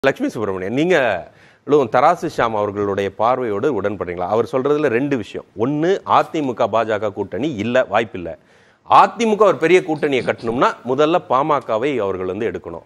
லட்சுமி சுப்பிரமணியன் நீங்களும் தராசு ஷாம் அவர்களுடைய பார்வையோடு உடன்படுறீங்களா அவர் சொல்றதுல ரெண்டு விஷயம் ஒன்று அதிமுக பாஜக கூட்டணி இல்லை வாய்ப்பில்லை அதிமுக ஒரு பெரிய கூட்டணியை கட்டணும்னா முதல்ல பாமகவை அவர்கள் வந்து எடுக்கணும்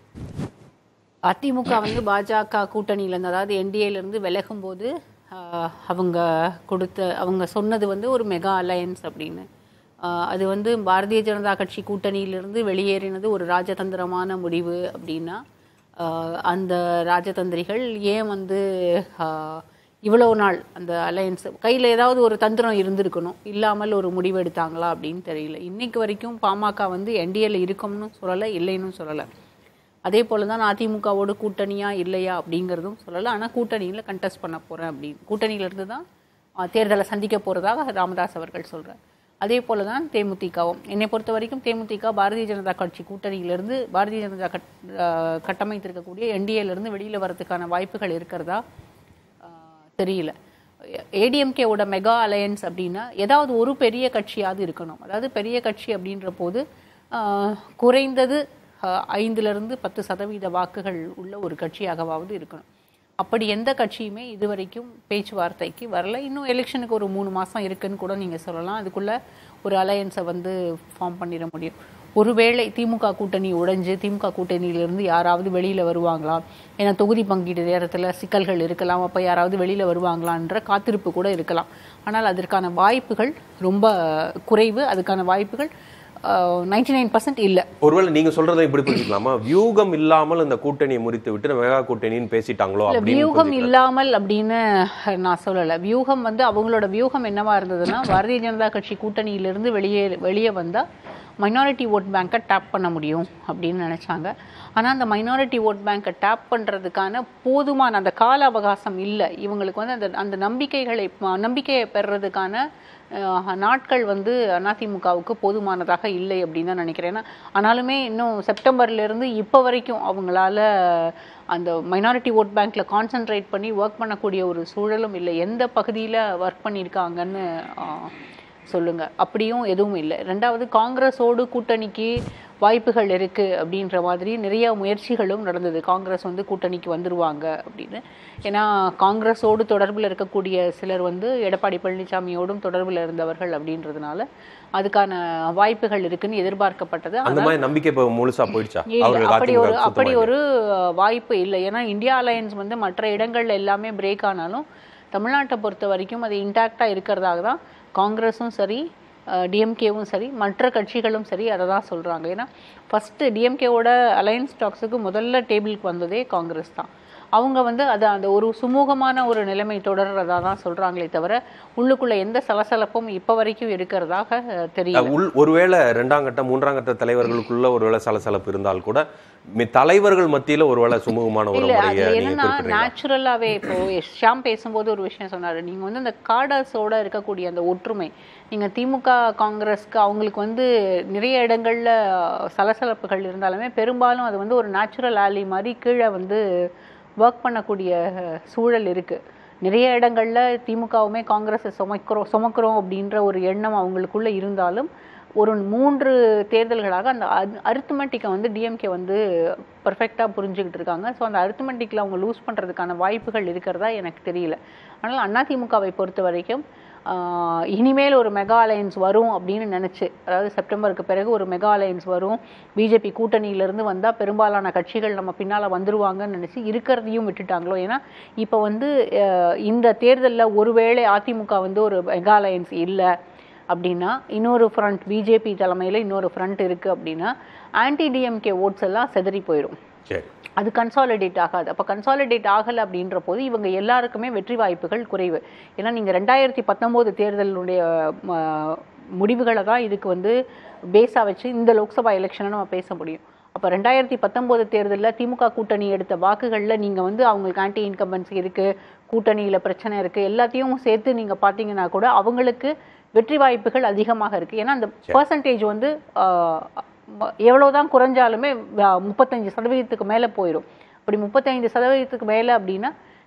அதிமுக வந்து பாஜக கூட்டணியிலேருந்து அதாவது என்டிஏலேருந்து விலகும் போது ஆஹ், அவங்க கொடுத்த அவங்க சொன்னது வந்து ஒரு மெகா அலையன்ஸ் அப்படின்னு ஆஹ், அது வந்து பாரதிய ஜனதா கட்சி கூட்டணியிலிருந்து வெளியேறினது ஒரு ராஜதந்திரமான முடிவு அப்படின்னா ஆஹ், அந்த ராஜதந்திரிகள் ஏன் வந்து ஆஹ், இவ்வளவு நாள் அந்த அலையன்ஸ் கையில் ஏதாவது ஒரு தந்திரம் இருந்திருக்கணும் இல்லாமல் ஒரு முடிவு எடுத்தாங்களா அப்படின்னு தெரியல இன்னைக்கு வரைக்கும் பாமக வந்து என்டிஏல இருக்கும்னு சொல்லலை இல்லைன்னு சொல்லலை அதே போல தான் அதிமுகவோடு கூட்டணியா இல்லையா அப்படிங்கிறதும் சொல்லலை ஆனால் கூட்டணியில் கண்டெஸ்ட் பண்ண போகிறேன் அப்படின்னு கூட்டணியிலிருந்து தான் ஆ, தேர்தலை சந்திக்க போகிறதாக ராமதாஸ் அவர்கள் சொல்கிறார் அதே போல தான் தேமுதிகவும் என்னை பொறுத்த வரைக்கும் தேமுதிக பாரதிய ஜனதா கட்சி கூட்டணியிலிருந்து பாரதிய ஜனதா கட் ஆ, கட்டமைத்திருக்கக்கூடிய என்டிஏலேருந்து வெளியில் வரதுக்கான வாய்ப்புகள் இருக்கிறதா ஆ, தெரியல ஏடிஎம்கேவோட மெகா அலையன்ஸ் அப்படின்னா ஏதாவது ஒரு பெரிய கட்சியாவது இருக்கணும் அதாவது பெரிய கட்சி அப்படின்ற போது ஆ, குறைந்தது ஆ, ஐந்துலேருந்து பத்து சதவீத வாக்குகள் உள்ள ஒரு கட்சியாகவாவது இருக்கணும் அப்படி எந்த கட்சியுமே இதுவரைக்கும் பேச்சுவார்த்தைக்கு வரல இன்னும் எலெக்ஷனுக்கு ஒரு மூணு மாதம் இருக்குன்னு கூட நீங்கள் சொல்லலாம் அதுக்குள்ளே ஒரு அலையன்ஸை வந்து ஃபார்ம் பண்ணிட முடியும் ஒருவேளை திமுக கூட்டணி உடைஞ்சு திமுக கூட்டணியிலிருந்து யாராவது வெளியில் வருவாங்களா ஏன்னா தொகுதி பங்கீடு நேரத்தில் சிக்கல்கள் இருக்கலாம் அப்போ யாராவது வெளியில் வருவாங்களான்ற காத்திருப்பு கூட இருக்கலாம் ஆனால் அதற்கான வாய்ப்புகள் ரொம்ப குறைவு அதுக்கான வாய்ப்புகள் நைன்டி நைன் பர்சன்ட் இல்லை ஒருவேளை நீங்க சொல்றதை இப்படி புரிஞ்சுக்கலாமா வியூகம் இல்லாமல் இந்த கூட்டணியை முறித்து விட்டு மெகா கூட்டணின்னு பேசிட்டாங்களோ இல்ல அப்படின்னு வியூகம் இல்லாமல் அப்படின்னு நான் சொல்லல வியூகம் வந்து அவங்களோட வியூகம் என்னவா இருந்ததுன்னா பாரதிய ஜனதா கட்சி கூட்டணியிலிருந்து வெளியே வெளியே வந்தா மைனாரிட்டி ஓட் பேங்கை டேப் பண்ண முடியும் அப்படின்னு நினைச்சாங்க ஆனா அந்த மைனாரிட்டி ஓட் பேங்கை டேப் பண்றதுக்கான போதுமான அந்த கால அவகாசம் இல்லை இவங்களுக்கு வந்து அந்த அந்த நம்பிக்கைகளை நம்பிக்கையை பெறுறதுக்கான அஹ், நாட்கள் வந்து அதிமுகவுக்கு போதுமானதாக இல்லை அப்படின்னு தான் நினைக்கிறேன் ஏன்னா ஆனாலுமே இன்னும் செப்டம்பர்ல இருந்து இப்போ வரைக்கும் அவங்களால அந்த மைனாரிட்டி ஓட் பேங்க்ல கான்சென்ட்ரேட் பண்ணி ஒர்க் பண்ணக்கூடிய ஒரு சூழலும் இல்லை எந்த பகுதியில் ஒர்க் பண்ணியிருக்காங்கன்னு ஆஹ், சொல்லுங்க அப்படியும் எதுவும் இல்லை ரெண்டாவது காங்கிரஸோடு கூட்டணிக்கு வாய்ப்புகள் இருக்கு அப்படின்ற மாதிரி நிறைய முயற்சிகளும் நடந்தது காங்கிரஸ் வந்து கூட்டணிக்கு வந்துருவாங்க அப்படின்னு ஏன்னா காங்கிரஸோடு தொடர்பில் இருக்கக்கூடிய சிலர் வந்து எடப்பாடி பழனிசாமியோடும் தொடர்பில் இருந்தவர்கள் அப்படின்றதுனால அதுக்கான வாய்ப்புகள் இருக்குன்னு எதிர்பார்க்கப்பட்டது அந்த மாதிரி நம்பிக்கை இப்போ முழுசா போயிடுச்சா இல்ல, அவர்கள் அப்படி ஒரு அதிமுக அப்படி ஒரு அஹ், வாய்ப்பு இல்லை ஏன்னா இந்தியா அலையன்ஸ் வந்து மற்ற இடங்கள்ல எல்லாமே பிரேக் ஆனாலும் தமிழ்நாட்டை பொறுத்த வரைக்கும் அது இன்டாக்டா இருக்கிறதாக தான் காங்கிரஸும் சரி டிஎம்கேவும் சரி மற்ற கட்சிகளும் சரி அதை தான் சொல்றாங்க ஏன்னா ஃபர்ஸ்ட் டிஎம்கேவோட அலையன்ஸ் டாக்ஸுக்கு முதல்ல டேபிளுக்கு வந்ததே காங்கிரஸ் தான் அவங்க வந்து அதை அந்த ஒரு சுமூகமான ஒரு நிலைமை தொடர்றதா தான் சொல்றாங்களே தவிர உள்ளுக்குள்ள எந்த சலசலப்பும் இப்போ வரைக்கும் இருக்கிறதாக அஹ், தெரியல உள் ஒருவேளை ரெண்டாம் கட்ட மூன்றாம் கட்ட தலைவர்களுக்குள்ள ஒருவேளை சலசலப்பு இருந்தால் கூட மி- தலைவர்கள் மத்தியில ஒருவேளை சுமூகமான ஒரு இல்ல முறையை அது நீங்க என்னன்னா குறிப்பிடுறீங்களா நேச்சுரலாவே இப்போ ஷாம் பேசும்போது ஒரு விஷயம் சொன்னாரு நீங்க வந்து அந்த காடர்ஸோட இருக்கக்கூடிய அந்த ஒற்றுமை நீங்க திமுக காங்கிரஸ்க்கு அவங்களுக்கு வந்து நிறைய இடங்கள்ல சலசலப்புகள் இருந்தாலுமே பெரும்பாலும் அது வந்து ஒரு நேச்சுரல் ஆலி மாதிரி கீழே வந்து ஒர்க் பண்ணக்கூடிய அஹ், சூழல் இருக்கு நிறைய இடங்கள்ல திமுகவுமே காங்கிரஸை சுமக்கிறோம் சுமக்கிறோம் அப்படின்ற ஒரு எண்ணம் அவங்களுக்குள்ள இருந்தாலும் ஒரு மூன்று தேர்தல்களாக அந்த அரித்மெட்டிக்கை வந்து டிஎம்கே வந்து பர்ஃபெக்டாக புரிஞ்சுக்கிட்டு இருக்காங்க ஸோ அந்த அரித்மெட்டிக்கில் அவங்க லூஸ் பண்ணுறதுக்கான வாய்ப்புகள் இருக்கிறதா எனக்கு தெரியல ஆனால் அதிமுகவை பொறுத்த வரைக்கும் ஆஹ், இனிமேல் ஒரு மெகா அலையன்ஸ் வரும் அப்படின்னு நினச்சி அதாவது செப்டம்பருக்கு பிறகு ஒரு மெகா அலையன்ஸ் வரும் பிஜேபி கூட்டணியிலேருந்து வந்தால் பெரும்பாலான கட்சிகள் நம்ம பின்னால் வந்துருவாங்கன்னு நினச்சி இருக்கிறதையும் விட்டுட்டாங்களோ ஏன்னா இப்போ வந்து ஆஹ், இந்த தேர்தலில் ஒருவேளை அதிமுக வந்து ஒரு மெகா அலையன்ஸ் இல்லை அப்படின்னா இன்னொரு ஃப்ரண்ட் பிஜேபி தலைமையில் இன்னொரு ஃப்ரண்ட் இருக்குது அப்படின்னா ஆன்டி டிஎம்கே ஓட்ஸ் எல்லாம் செதறி போயிடும் சரி அது கன்சாலிடேட் ஆகாது அப்போ கன்சாலிடேட் ஆகலை அப்படின்ற போது இவங்க எல்லாருக்குமே வெற்றி வாய்ப்புகள் குறைவு ஏன்னா நீங்கள் ரெண்டாயிரத்தி பத்தொம்போது தேர்தலுடைய ம, முடிவுகளை தான் இதுக்கு வந்து பேஸாக வச்சு இந்த லோக்சபா எலெக்ஷனை நம்ம பேச முடியும் அப்போ ரெண்டாயிரத்தி பத்தொம்போது தேர்தலில் திமுக கூட்டணி எடுத்த வாக்குகளில் நீங்கள் வந்து அவங்களுக்கு ஆன்டி இன்கம்பன்சி இருக்குது கூட்டணியில் பிரச்சனை இருக்குது எல்லாத்தையும் சேர்த்து நீங்கள் பார்த்தீங்கன்னா கூட அவங்களுக்கு வெற்றி வாய்ப்புகள் அதிகமாக இருக்குது ஏன்னா அந்த பர்சன்டேஜ் வந்து ஆஹ், ம- எவ்வளவுதான் குறைஞ்சாலுமே வ- முப்பத்தஞ்சு சதவீதத்துக்கு மேலே போயிடும் அப்படி முப்பத்தைந்து சதவீதத்துக்கு மேலே அப்படின்னா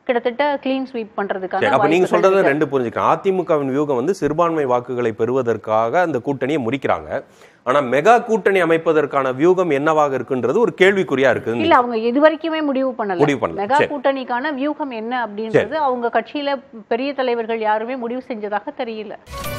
கிட்டத்தட்ட க்ளீன் ஸ்வீப் பண்றதுக்கான சரி அப்ப நீங்க வாய்ப்புகள் சொல்றது இருக்கு. ரெண்டு புரிஞ்சுக்கலாம் அதிமுகவின் வியூகம் வந்து சிறுபான்மை வாக்குகளை பெறுவதற்காக அந்த கூட்டணியை முறிக்கிறாங்க ஆனா மெகா கூட்டணி அமைப்பதற்கான வியூகம் என்னவாக இருக்குன்றது ஒரு கேள்விக்குறியா இருக்குது இல்ல அவங்க இது வரைக்குமே முடிவு பண்ணல முடிவு பண்ணல. மெகா சரி. கூட்டணிக்கான வியூகம் என்ன அப்படின்றது அவங்க கட்சியில பெரிய தலைவர்கள் யாருமே முடிவு செஞ்சதாக தெரியல